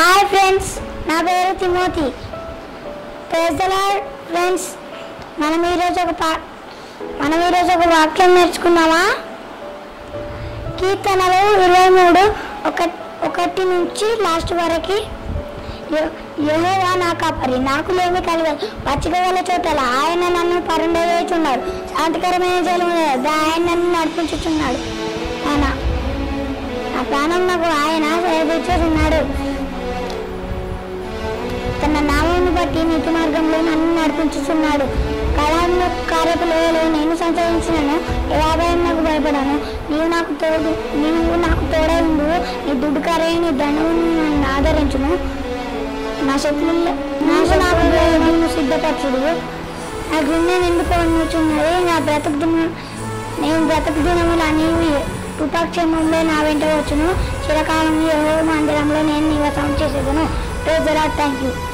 hi friends నా పేరు Timothy పేదలాడ్ friends మనం ఈరోజు ఒక పా మనం ఈరోజు ఒక వాక్యం నేర్చుకుందామా కీర్తనలు ఇరవై మూడు ఒక ఒకటి నుంచి లాస్ట్ వరకు యహోవా నా కాపరి నాకు లేమి కలగదు పచ్చిక గల చోటల ఆయన నన్ను పరుండవేచున్నాడు శాంతికరమైన జలము ఆయన నన్ను నడిపించుచున్నాడు ఆయన నా ప్రాణం నాకు ఆయన సేవించున్నాడు తన నామాన్ని బట్టి నీతి మార్గంలో నన్ను నడిపించుచున్నాడు కళాన్ని కార్యపు లోయలో నేను సంచరించినను యాభై నాకు భయపడాను నీవు నాకు తోడు నీవు నాకు తోడై ఉండు నీ దుడ్డు కరే నీ దండము నన్ను ఆదరించును నా శత్రువుల నాకు నాకు నేను సిద్ధపరచుడు నా గుండె నిండుకొనుచున్నది నా బ్రతుకు దిన నేను బ్రతుకు దినములు అనేవి కృపాక్షేమంలో నా వెంట వచ్చును చిరకాలం యెహోవా మందిరంలో నేను నివాసం చేసేదను థ్యాంక్ యూ